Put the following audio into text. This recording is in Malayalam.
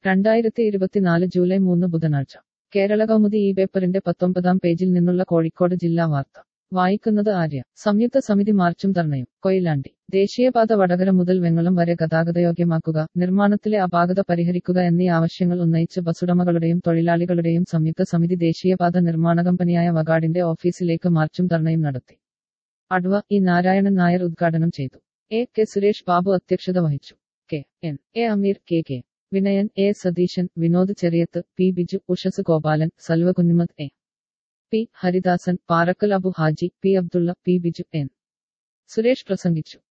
രണ്ടായിരത്തി ഇരുപത്തിനാല് ജൂലൈ മൂന്ന് ബുധനാഴ്ച കേരള കൗമുദി ഈ പേപ്പറിന്റെ പത്തൊമ്പതാം പേജിൽ നിന്നുള്ള കോഴിക്കോട് ജില്ലാ വാർത്ത വായിക്കുന്നത് ആര്യ സംയുക്ത സമിതി മാർച്ചും ധർണയും കൊയിലാണ്ടി ദേശീയപാത വടകര മുതൽ വെങ്ങളം വരെ ഗതാഗതയോഗ്യമാക്കുക നിർമ്മാണത്തിലെ അപാകത പരിഹരിക്കുക എന്നീ ആവശ്യങ്ങൾ ഉന്നയിച്ച് ബസുടമകളുടെയും തൊഴിലാളികളുടെയും സംയുക്ത സമിതി ദേശീയപാത നിർമ്മാണ കമ്പനിയായ വകാഡിന്റെ ഓഫീസിലേക്ക് മാർച്ചും ധർണയും നടത്തി അഡ്വ ഇ നാരായണൻ നായർ ഉദ്ഘാടനം ചെയ്തു എ കെ സുരേഷ് ബാബു അധ്യക്ഷത വഹിച്ചു K N A Ameer K K Vinayan A Satheesan Vinod Cheriyath P Biju Ushas Gopalan Salva Kunhumath A P Haridasan Parakkal Abu Haji P Abdulla P Biju N Suresh പ്രസംഗിച്ചു